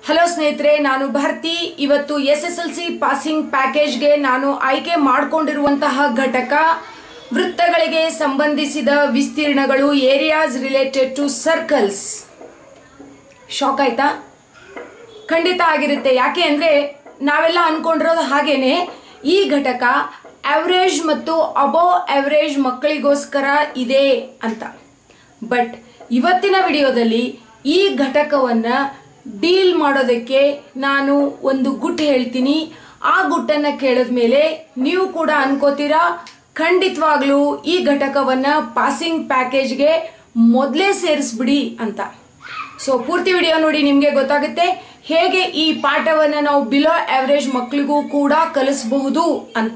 Hello ಸ್ನೇಹಿತರೆ ನಾನು ಭಾರತಿ ಇವತ್ತು S S L C passing ಪ್ಯಾಕೇಜ್ಗೆ ನಾನು ಆಯ್ಕೆ ಮಾಡಿಕೊಂಡಿರುವಂತಹ ಘಟಕ ವೃತ್ತಗಳಿಗೆ ಸಂಬಂಧಿಸಿದ ವಿಸ್ತೀರ್ಣಗಳು areas related to circles shock ಆಯ್ತಾ ಖಂಡಿತ ಆಗಿರುತ್ತೆ ಯಾಕೆ ಅಂದರೆ ನಾವೆಲ್ಲ ಅನ್ಕೊಂಡಿರೋದು ಹಾಗೇನೆ ಈ ಘಟಕ ಅವರೇಜ್ ಮತ್ತು ಅಬೋವ್ ಅವರೇಜ್ ಮಕ್ಕಳಿಗೋಸ್ಕರ ಇದೆ ಅಂತ ಬಟ್ ಇವತ್ತಿನ ವಿಡಿಯೋದಲ್ಲಿ ಈ ಘಟಕವನ್ನು ಡೀಲ್ ಮಾಡೋದಕ್ಕೆ ನಾನು ಒಂದು ಗುಟ್ಟು ಹೇಳ್ತೀನಿ ಆ ಗುಟ್ಟನ್ನು ಕೇಳಿದ ಮೇಲೆ ನೀವು ಕೂಡ ಅನ್ಕೋತೀರಾ ಖಂಡಿತವಾಗ್ಲೂ ಈ ಘಟಕವನ್ನು ಪಾಸಿಂಗ್ ಪ್ಯಾಕೇಜ್ಗೆ ಮೊದಲೇ ಸೇರಿಸ್ಬಿಡಿ ಅಂತ ಸೊ ಪೂರ್ತಿ ವಿಡಿಯೋ ನೋಡಿ ನಿಮಗೆ ಗೊತ್ತಾಗುತ್ತೆ ಹೇಗೆ ಈ ಪಾಠವನ್ನು ನಾವು ಬಿಲೋ ಅವರೇಜ್ ಮಕ್ಕಳಿಗೂ ಕೂಡ ಕಲಿಸಬಹುದು ಅಂತ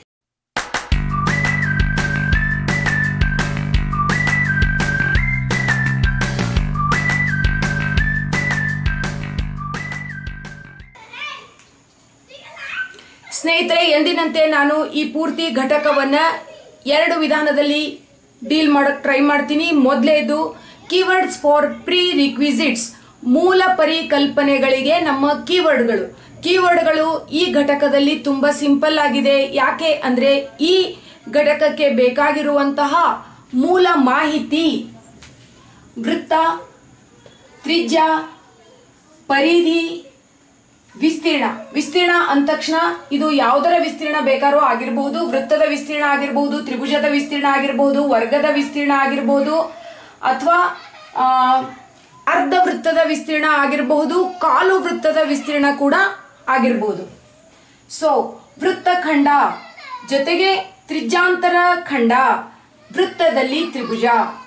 ಸ್ನೇಹಿತರೆ ಎಂದಿನಂತೆ ನಾನು ಈ ಪೂರ್ತಿ ಘಟಕವನ್ನ ಎರಡು ವಿಧಾನದಲ್ಲಿ ಡೀಲ್ ಮಾಡಕ್ ಟ್ರೈ ಮಾಡ್ತೀನಿ ಮೊದಲೇದು ಕೀವರ್ಡ್ಸ್ ಫಾರ್ ಪ್ರೀ ರಿಕ್ವಿಸಿಟ್ಸ್ ಮೂಲ ಪರಿಕಲ್ಪನೆಗಳಿಗೆ ನಮ್ಮ ಕೀವರ್ಡ್ಗಳು ಕೀವರ್ಡ್ಗಳು ಈ ಘಟಕದಲ್ಲಿ ತುಂಬಾ ಸಿಂಪಲ್ ಆಗಿದೆ ಯಾಕೆ ಅಂದ್ರೆ ಈ ಘಟಕಕ್ಕೆ ಬೇಕಾಗಿರುವಂತಹ ಮೂಲ ಮಾಹಿತಿ ವೃತ್ತ ತ್ರಿಜ್ಯ ಪರಿಧಿ ವಿಸ್ತೀರ್ಣ ವಿಸ್ತೀರ್ಣ ಅಂದ ತಕ್ಷಣ ಇದು ಯಾವುದರ ವಿಸ್ತೀರ್ಣ ಬೇಕಾದ್ರೂ ಆಗಿರಬಹುದು ವೃತ್ತದ ವಿಸ್ತೀರ್ಣ ಆಗಿರಬಹುದು ತ್ರಿಭುಜದ ವಿಸ್ತೀರ್ಣ ಆಗಿರಬಹುದು ವರ್ಗದ ವಿಸ್ತೀರ್ಣ ಆಗಿರಬಹುದು ಅಥವಾ ಅರ್ಧ ವೃತ್ತದ ವಿಸ್ತೀರ್ಣ ಆಗಿರಬಹುದು ಕಾಲು ವೃತ್ತದ ವಿಸ್ತೀರ್ಣ ಕೂಡ ಆಗಿರಬಹುದು ಸೊ ವೃತ್ತಖಂಡ ಜೊತೆಗೆ ತ್ರಿಜ್ಯಾಂತರ ಖಂಡ ವೃತ್ತದಲ್ಲಿ ತ್ರಿಭುಜ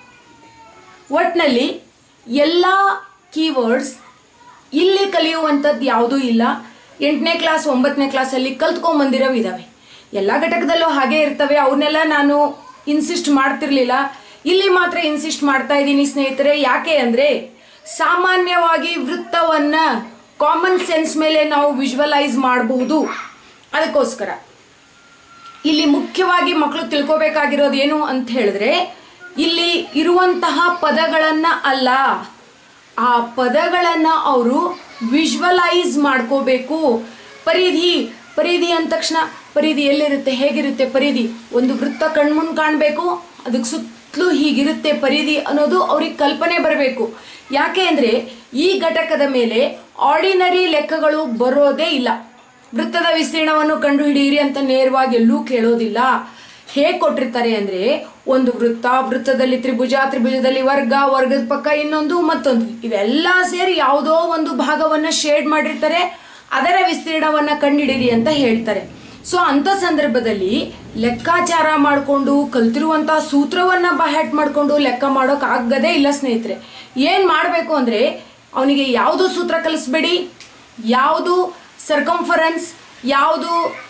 ಒಟ್ನಲ್ಲಿ ಎಲ್ಲ ಕೀವರ್ಡ್ಸ್ ಇಲ್ಲಿ ಕಲಿಯುವಂಥದ್ದು ಯಾವುದೂ ಇಲ್ಲ ಎಂಟನೇ ಕ್ಲಾಸ್ ಒಂಬತ್ತನೇ ಕ್ಲಾಸಲ್ಲಿ ಕಲ್ತ್ಕೊಂಬಂದಿರೋವು ಇದ್ದಾವೆ ಎಲ್ಲ ಘಟಕದಲ್ಲೂ ಹಾಗೆ ಇರ್ತವೆ ಅವನ್ನೆಲ್ಲ ನಾನು ಇನ್ಸಿಸ್ಟ್ ಮಾಡ್ತಿರ್ಲಿಲ್ಲ ಇಲ್ಲಿ ಮಾತ್ರ ಇನ್ಸಿಸ್ಟ್ ಮಾಡ್ತಾ ಇದ್ದೀನಿ ಸ್ನೇಹಿತರೆ ಯಾಕೆ ಅಂದರೆ ಸಾಮಾನ್ಯವಾಗಿ ವೃತ್ತವನ್ನ ಕಾಮನ್ ಸೆನ್ಸ್ ಮೇಲೆ ನಾವು ವಿಜುವಲೈಸ್ ಮಾಡಬಹುದು ಅದಕ್ಕೋಸ್ಕರ ಇಲ್ಲಿ ಮುಖ್ಯವಾಗಿ ಮಕ್ಕಳು ತಿಳ್ಕೊಬೇಕಾಗಿರೋದು ಏನು ಅಂತ ಹೇಳಿದ್ರೆ ಇಲ್ಲಿ ಇರುವಂತಹ ಪದಗಳನ್ನ ಅಲ್ಲ ಆ ಪದಗಳನ್ನ ಅವರು ವಿಜುವಲೈಸ್ ಮಾಡ್ಕೋಬೇಕು ಪರಿಧಿ ಪರಿಧಿ ಅಂದ ತಕ್ಷಣ ಪರಿಧಿ ಎಲ್ಲಿರುತ್ತೆ ಹೇಗಿರುತ್ತೆ ಪರಿಧಿ ಒಂದು ವೃತ್ತ ಕಣ್ಮುಂದ್ ಕಾಣಬೇಕು ಅದಕ್ಕೆ ಸುತ್ತಲೂ ಹೀಗಿರುತ್ತೆ ಪರಿಧಿ ಅನ್ನೋದು ಅವ್ರಿಗೆ ಕಲ್ಪನೆ ಬರಬೇಕು ಯಾಕೆ ಅಂದರೆ ಈ ಘಟಕದ ಮೇಲೆ ಆರ್ಡಿನರಿ ಲೆಕ್ಕಗಳು ಬರೋದೇ ಇಲ್ಲ ವೃತ್ತದ ವಿಸ್ತೀರ್ಣವನ್ನು ಕಂಡುಹಿಡಿಯಿರಿ ಅಂತ ನೇರವಾಗಿ ಎಲ್ಲೂ ಕೇಳೋದಿಲ್ಲ ಹೇಗೆ ಕೊಟ್ಟಿರ್ತಾರೆ ಅಂದ್ರೆ ಒಂದು ವೃತ್ತ ವೃತ್ತದಲ್ಲಿ ತ್ರಿಭುಜ ತ್ರಿಭುಜದಲ್ಲಿ ವರ್ಗ ವರ್ಗದ ಪಕ್ಕ ಇನ್ನೊಂದು ಮತ್ತೊಂದು ಇವೆಲ್ಲ ಸೇರಿ ಯಾವುದೋ ಒಂದು ಭಾಗವನ್ನ ಶೇಡ್ ಮಾಡಿರ್ತಾರೆ ಅದರ ವಿಸ್ತೀರ್ಣವನ್ನ ಕಂಡುಹಿಡಿಯಿರಿ ಅಂತ ಹೇಳ್ತಾರೆ ಸೊ ಅಂತ ಸಂದರ್ಭದಲ್ಲಿ ಲೆಕ್ಕಾಚಾರ ಮಾಡಿಕೊಂಡು ಕಲ್ತಿರುವಂತಹ ಸೂತ್ರವನ್ನ ಬಹ್ಯಾಟ್ ಮಾಡಿಕೊಂಡು ಲೆಕ್ಕ ಮಾಡೋಕ್ ಆಗದೇ ಇಲ್ಲ ಸ್ನೇಹಿತರೆ ಏನ್ ಮಾಡಬೇಕು ಅಂದ್ರೆ ಅವನಿಗೆ ಯಾವುದು ಸೂತ್ರ ಕಲಿಸ್ಬೇಡಿ ಯಾವುದು ಸರ್ಕಂಫರೆನ್ಸ್ ಯಾವುದು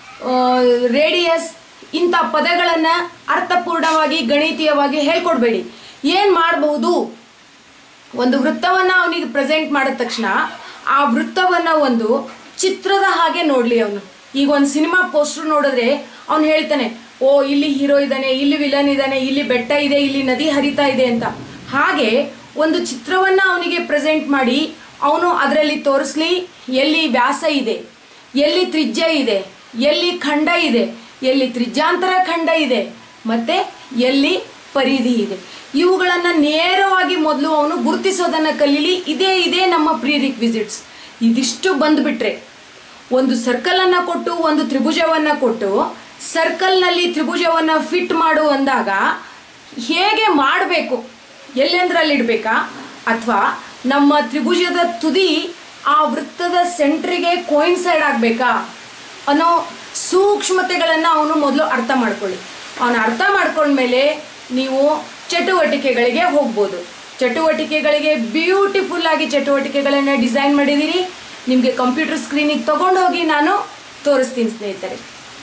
ರೇಡಿಯಸ್ ಇಂಥ ಪದಗಳನ್ನು ಅರ್ಥಪೂರ್ಣವಾಗಿ ಗಣಿತೀಯವಾಗಿ ಹೇಳ್ಕೊಡ್ಬೇಡಿ ಏನು ಮಾಡಬಹುದು ಒಂದು ವೃತ್ತವನ್ನು ಅವನಿಗೆ ಪ್ರೆಸೆಂಟ್ ಮಾಡಿದ ತಕ್ಷಣ ಆ ವೃತ್ತವನ್ನು ಒಂದು ಚಿತ್ರದ ಹಾಗೆ ನೋಡಲಿ ಅವನು ಈಗ ಒಂದು ಸಿನಿಮಾ ಪೋಸ್ಟರ್ ನೋಡಿದ್ರೆ ಅವನು ಹೇಳ್ತಾನೆ ಓ ಇಲ್ಲಿ ಹೀರೋ ಇದ್ದಾನೆ ಇಲ್ಲಿ ವಿಲನ್ ಇದ್ದಾನೆ ಇಲ್ಲಿ ಬೆಟ್ಟ ಇದೆ ಇಲ್ಲಿ ನದಿ ಹರಿತಾ ಇದೆ ಅಂತ ಹಾಗೆ ಒಂದು ಚಿತ್ರವನ್ನು ಅವನಿಗೆ ಪ್ರೆಸೆಂಟ್ ಮಾಡಿ ಅವನು ಅದರಲ್ಲಿ ತೋರಿಸ್ಲಿ ಎಲ್ಲಿ ವ್ಯಾಸ ಇದೆ ಎಲ್ಲಿ ತ್ರಿಜ್ಯ ಇದೆ ಎಲ್ಲಿ ಖಂಡ ಇದೆ ಎಲ್ಲಿ ತ್ರಿಜ್ಯಾಂತರ ಖಂಡ ಇದೆ ಮತ್ತೆ ಎಲ್ಲಿ ಪರಿಧಿ ಇದೆ ಇವುಗಳನ್ನು ನೇರವಾಗಿ ಮೊದಲು ಅವನು ಗುರುತಿಸೋದನ್ನು ಕಲೀಲಿ ಇದೇ ಇದೇ ನಮ್ಮ ಪ್ರೀ ರಿಕ್ವಿಸಿಟ್ಸ್ ಇದಿಷ್ಟು ಬಂದ್ಬಿಟ್ರೆ ಒಂದು ಸರ್ಕಲ್ ಅನ್ನ ಕೊಟ್ಟು ಒಂದು ತ್ರಿಭುಜವನ್ನ ಕೊಟ್ಟು ಸರ್ಕಲ್ನಲ್ಲಿ ತ್ರಿಭುಜವನ್ನ ಫಿಟ್ ಮಾಡು ಅಂದಾಗ ಹೇಗೆ ಮಾಡಬೇಕು ಎಲ್ಲೆಂದ್ರಲ್ಲಿ ಇಡಬೇಕಾ ಅಥವಾ ನಮ್ಮ ತ್ರಿಭುಜದ ತುದಿ ಆ ವೃತ್ತದ ಸೆಂಟ್ರಿಗೆ ಕೋಯಿನ್ಸೈಡ್ ಆಗಬೇಕಾ ಅನ್ನೋ ಸೂಕ್ಷ್ಮತೆಗಳನ್ನು ಅವನು ಮೊದಲು ಅರ್ಥ ಮಾಡ್ಕೊಳ್ಳಿ ಅವನು ಅರ್ಥ ಮಾಡ್ಕೊಂಡ್ಮೇಲೆ ನೀವು ಚಟುವಟಿಕೆಗಳಿಗೆ ಹೋಗ್ಬೋದು ಚಟುವಟಿಕೆಗಳಿಗೆ ಬ್ಯೂಟಿಫುಲ್ ಆಗಿ ಚಟುವಟಿಕೆಗಳನ್ನು ಡಿಸೈನ್ ಮಾಡಿದ್ದೀರಿ ನಿಮಗೆ ಕಂಪ್ಯೂಟರ್ ಸ್ಕ್ರೀನಿಗೆ ತಗೊಂಡು ಹೋಗಿ ನಾನು ತೋರಿಸ್ತೀನಿ ಸ್ನೇಹಿತರೆ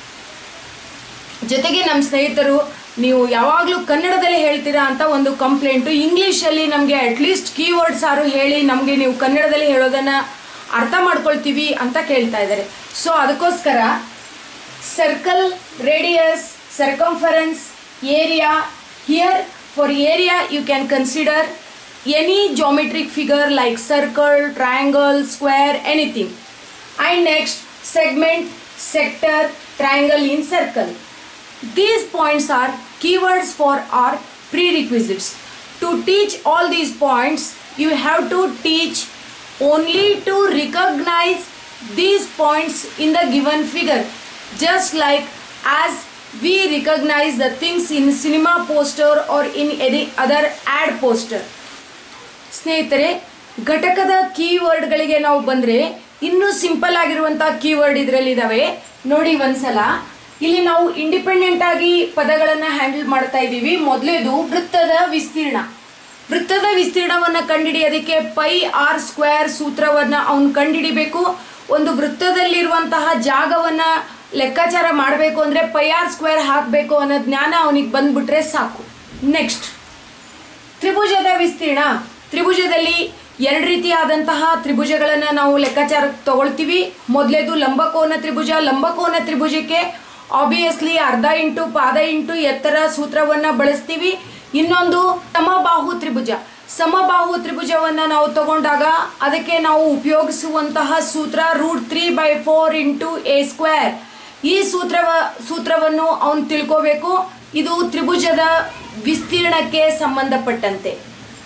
ಜೊತೆಗೆ ನಮ್ಮ ಸ್ನೇಹಿತರು ನೀವು ಯಾವಾಗಲೂ ಕನ್ನಡದಲ್ಲಿ ಹೇಳ್ತೀರಾ ಅಂತ ಒಂದು ಕಂಪ್ಲೇಂಟು ಇಂಗ್ಲೀಷಲ್ಲಿ ನಮಗೆ ಅಟ್ಲೀಸ್ಟ್ ಕೀವರ್ಡ್ಸ್ ಆರು ಹೇಳಿ ನಮಗೆ ನೀವು ಕನ್ನಡದಲ್ಲಿ ಹೇಳೋದನ್ನು ಅರ್ಥ ಮಾಡ್ಕೊಳ್ತೀವಿ ಅಂತ ಕೇಳ್ತಾ ಇದ್ದಾರೆ ಸೊ ಅದಕ್ಕೋಸ್ಕರ circle radius circumference area here for area you can consider any geometric figure like circle, triangle, square, anything. And next, segment, sector, triangle in circle. These points are keywords for our prerequisites. To teach all these points, you have to teach only to recognize these points in the given figure. Just like as we recognize the things in cinema poster or in any other ad poster. ಸ್ನೇಹಿತರೆ ಘಟಕದ ಕೀವರ್ಡ್ಗಳಿಗೆ ನಾವು ಬಂದ್ರೆ ಇನ್ನೂ simple ಆಗಿರುವಂತಹ keyword ಇದರಲ್ಲಿ ಇದಾವೆ ನೋಡಿ ಒಂದ್ಸಲ ಇಲ್ಲಿ ನಾವು ಇಂಡಿಪೆಂಡೆಂಟ್ ಆಗಿ ಪದಗಳನ್ನ ಹ್ಯಾಂಡಲ್ ಮಾಡ್ತಾ ಇದ್ದೀವಿ ಮೊದಲೇದು ವೃತ್ತದ ವಿಸ್ತೀರ್ಣ ವೃತ್ತದ ವಿಸ್ತೀರ್ಣವನ್ನ ಕಂಡುಹಿಡಿಯೋದಕ್ಕೆ ಪೈ ಆರ್ ಸ್ಕ್ವೇರ್ ಸೂತ್ರವನ್ನ ಅವನು ಕಂಡುಹಿಡಿಬೇಕು ಒಂದು ವೃತ್ತದಲ್ಲಿರುವಂತಹ ಜಾಗವನ್ನ ಲೆಕ್ಕಾಚಾರ ಮಾಡಬೇಕು ಅಂದ್ರೆ ಪೈ ಆರ್ ಸ್ಕ್ವೇರ್ ಹಾಕಬೇಕು ಅನ್ನೋ ಜ್ಞಾನ ಅವನಿಗೆ ಬಂದ್ಬಿಟ್ರೆ ಸಾಕು ನೆಕ್ಸ್ಟ್ ತ್ರಿಭುಜದ ವಿಸ್ತೀರ್ಣ ತ್ರಿಭುಜದಲ್ಲಿ ಎರಡು ರೀತಿಯಾದಂತಹ ತ್ರಿಭುಜಗಳನ್ನು ನಾವು ಲೆಕ್ಕಾಚಾರಕ್ಕೆ ತಗೊಳ್ತೀವಿ ಮೊದಲೇದು ಲಂಬಕೋನ ತ್ರಿಭುಜ ಲಂಬಕೋನ ತ್ರಿಭುಜಕ್ಕೆ ಆಬ್ವಿಯಸ್ಲಿ ಅರ್ಧ ಇಂಟು ಪಾದ ಇಂಟು ಎತ್ತರ ಸೂತ್ರವನ್ನ ಬಳಸ್ತೀವಿ ಇನ್ನೊಂದು ಸಮಬಾಹು ತ್ರಿಭುಜ ಸಮಬಾಹು ತ್ರಿಭುಜವನ್ನ ನಾವು ತಗೊಂಡಾಗ ಅದಕ್ಕೆ ನಾವು ಉಪಯೋಗಿಸುವಂತಹ ಸೂತ್ರ root three by four into A square ಈ ಸೂತ್ರವ ಸೂತ್ರವನ್ನು ಅವನು ತಿಳ್ಕೋಬೇಕು ಇದು ತ್ರಿಭುಜದ ವಿಸ್ತೀರ್ಣಕ್ಕೆ ಸಂಬಂಧಪಟ್ಟಂತೆ